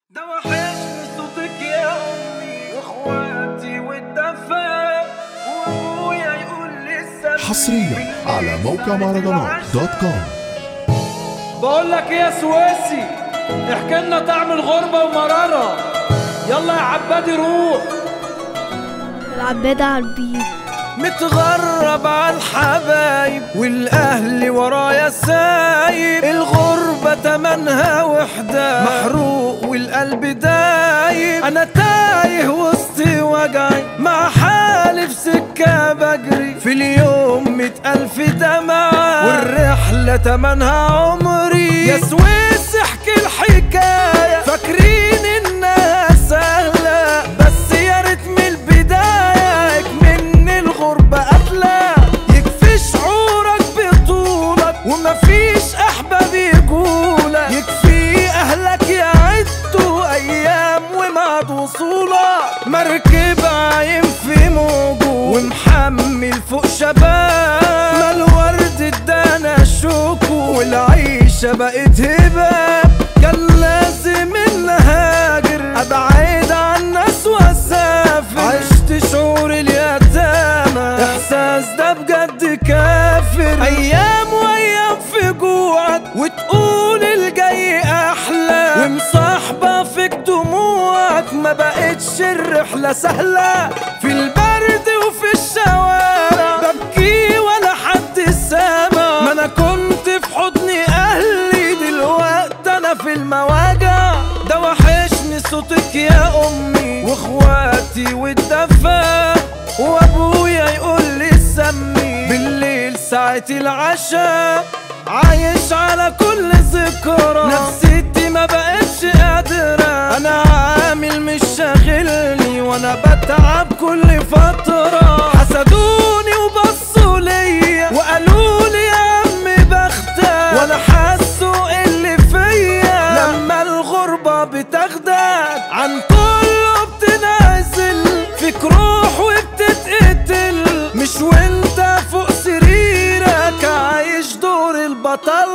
ده وحشني صوتك يا امي واخواتي والدفا وابويا يقول لي السلام حصريا على موقع مهرجانات دوت كوم بقول لك ايه يا سويسي احكي لنا طعم الغربة ومرارة يلا يا عبادي روح العبادة على البيت متغرب على الحبايب والاهل ورايا سايب الغربة تمنها وحدة محروق والقلب دايب انا تايه وسط وجعي مع حالي في سكة بجري في اليوم مئة الف دمعة والرحلة تمنها عمري يا سويس احكي الحكاية فاكرين انها سهلة بس يا ريت من البداية من الغربة قتلة يكفي شعورك بطولك ومفيش احباب يقولك يكفي اهلك يعدوا ايام ومعد وصولك مركب عايم في موجه ومحمل فوق شباب ما الورد ادانا شوكه والعيشة بقت هباب كان لازم ان هاجر ابعد عن الناس واسافر عشت شعور اليتامى احساس ده بجد كافر ايام وايام في جوعك وتقول الجاي احلى ومصاحبه فيك دموعك ما بقتش الرحله سهله في البرد وفي الشوارع ببكي ولا حد سامع ما انا كنت في حضن اهلي دلوقتي انا في المواجع ده وحشني صوتك يا امي واخواتي والدفا وابويا يقول لي سمي بالليل ساعة العشاء عايش على كل ذكرى نفسيتي ما بقتش قادرة انا عامل مش شاغلني وانا بتعب كل فترة حسدوني وبصوا ليا وقالوا لي يا عم بختك ولا حسوا اللي فيا لما الغربة بتاخدك عن كله بتنعزل فيك روح وبتتقتل مش وانت فوق سريرك عايش دور البطل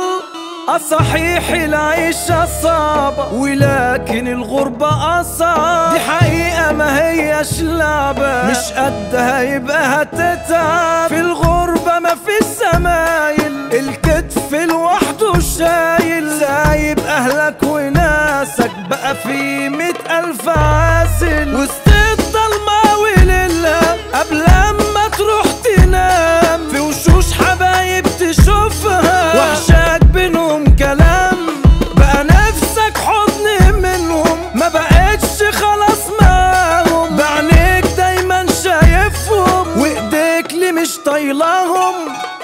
أصحيح العيشة صعبة ولكن الغربة أصعب دي حقيقة ما هيش لعبة مش قدها يبقى هتتعب في الغربة ما في سمايل الكتف لوحده شايل سايب أهلك وناسك بقى في مئة ألف عازل وسط الضلمة وليلها قبل ما تروح تنام في وشوش حبايب تشوفها وحشاك بينهم كلام بقى نفسك حضن منهم ما بقتش خلاص معاهم بعينيك دايما شايفهم وايديك اللي مش طايلاهم